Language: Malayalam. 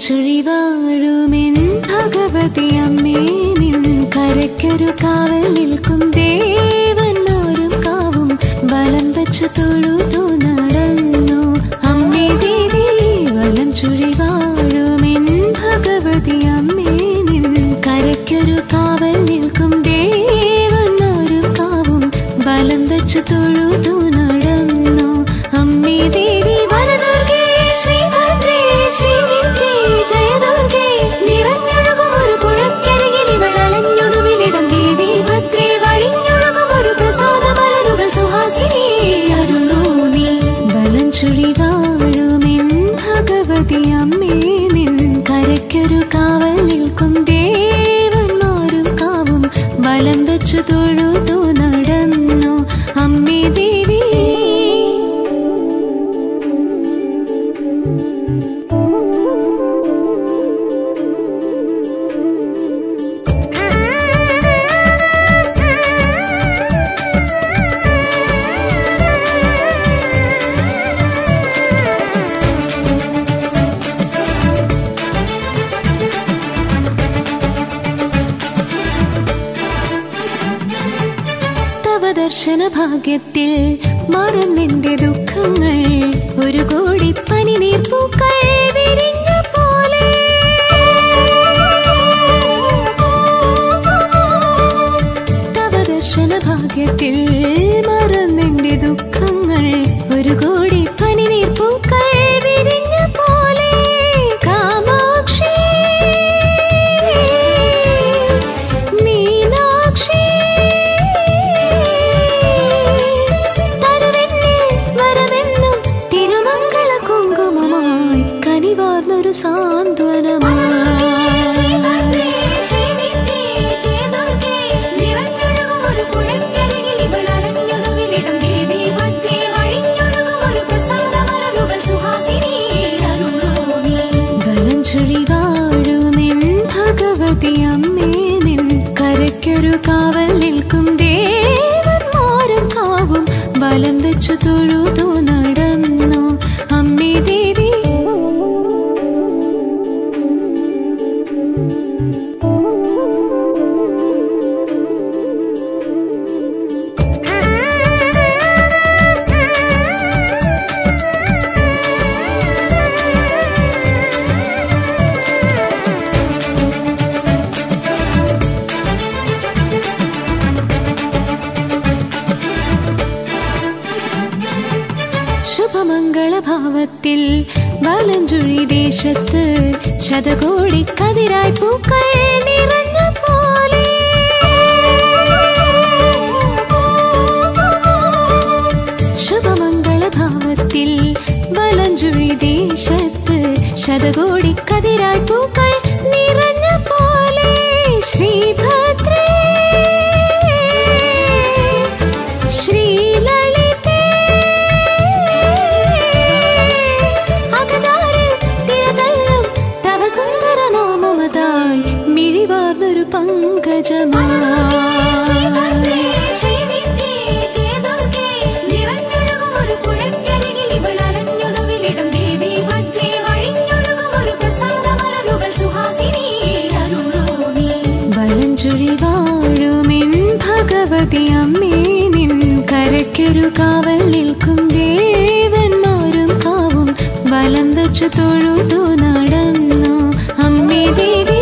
ചുഴി വാഴുമെൻ ഭഗവതി അമ്മേ നിൻ കരയ്ക്കൊരു കാവൽ നിൽക്കും ദേവനോരും കാവും വലം വെച്ച് തൊഴുതു നടന്നു അമ്മേ ദേവി വലം ചുഴി വാഴുമെൻ ഭഗവതി അമ്മേ നിൻ കരയ്ക്കൊരു കാവൽ നിൽക്കും ദേവനോരും കാവും വലം വെച്ച് തൊഴുതു നടന്നു അമ്മേ ദേവി വനദുർഗേ ശ്രീഭദ്രേ ശ്രീവിദ്യേ ജയദുർഗേ നിറഞ്ഞൊഴുകും ഒരു പുഴക്കരികിൽ ഇവൾ അലഞ്ഞൊടുവിലിടം ദേവി ഭദ്രേ വഴിഞ്ഞൊഴുകും ഒരു പ്രസാദ മലരുകൾ സുഹാസിനി അരുളൂ നീ ബലം ചുഴി വാഴുമെൻ ഭഗവതി അമ്മേ നിൻ കരയ്ക്കൊരു കാവൽ നിൽക്കും ദേവന്മാരും കാവും വലം വെച്ചു തൊഴുതു നടന്നു അമ്മേ ദേവി തവ ദർശന ഭാഗ്യത്തിൽ മറന്നെന്റെ ദുഃഖങ്ങൾ ഒരു കോടി പനിനീർ പൂക്കൾ വിരിഞ്ഞ പോലെ തവ ദർശന ഭാഗ്യത്തിൽ മറന്നെന്റെ ദുഃഖങ്ങൾ ഒരു കോടി പനിനീർ പൂക്കൾ വിരിഞ്ഞ പോലെ കാമാക്ഷി മീനാക്ഷി തരുവെന്നിൽ വരമെന്നും തിരുമംഗള കുങ്കുമമായി കനിവാർന്നൊരു സാന്ത്വനമായി വലം ചുഴി വാഴുമെൻ ഭഗവതി അമ്മേ നിൻ കരയ്ക്കൊരു കാവൽ നിൽക്കും ദേവന്മാരും കാവും ബലം വെച്ചു തൊഴുതു നടന്നു അമ്മേ ദേവി ശുഭമംഗളഭാവത്തിൽ വലഞ്ചുഴി ദേശത്ത് ശതകോടി കതിരായി പൂക്കൾ നിറഞ്ഞ പോലെ ശുഭമംഗളഭാവത്തിൽ വലഞ്ചുഴി ദേശത്ത് ശതകോടി കതിരായി പൂക്കൾ നിറഞ്ഞ പോലെ ശ്രീഭദ്രേ ശ്രീലളിതേ അകതാരിൽ തിരതല്ലും തവ സുന്ദര നാമമതായി മിഴിവാർന്നൊരു പങ്കജമായി വലഞ്ചുഴി വാഴുമെൻ ഭഗവതി അമ്മേ നിൻ കരയ്ക്കൊരു കാവൽ നിൽക്കും ദേവന്മാരും കാവും വലം വെച്ചു തൊഴുതു നടന്നു അമ്മേ ദേവി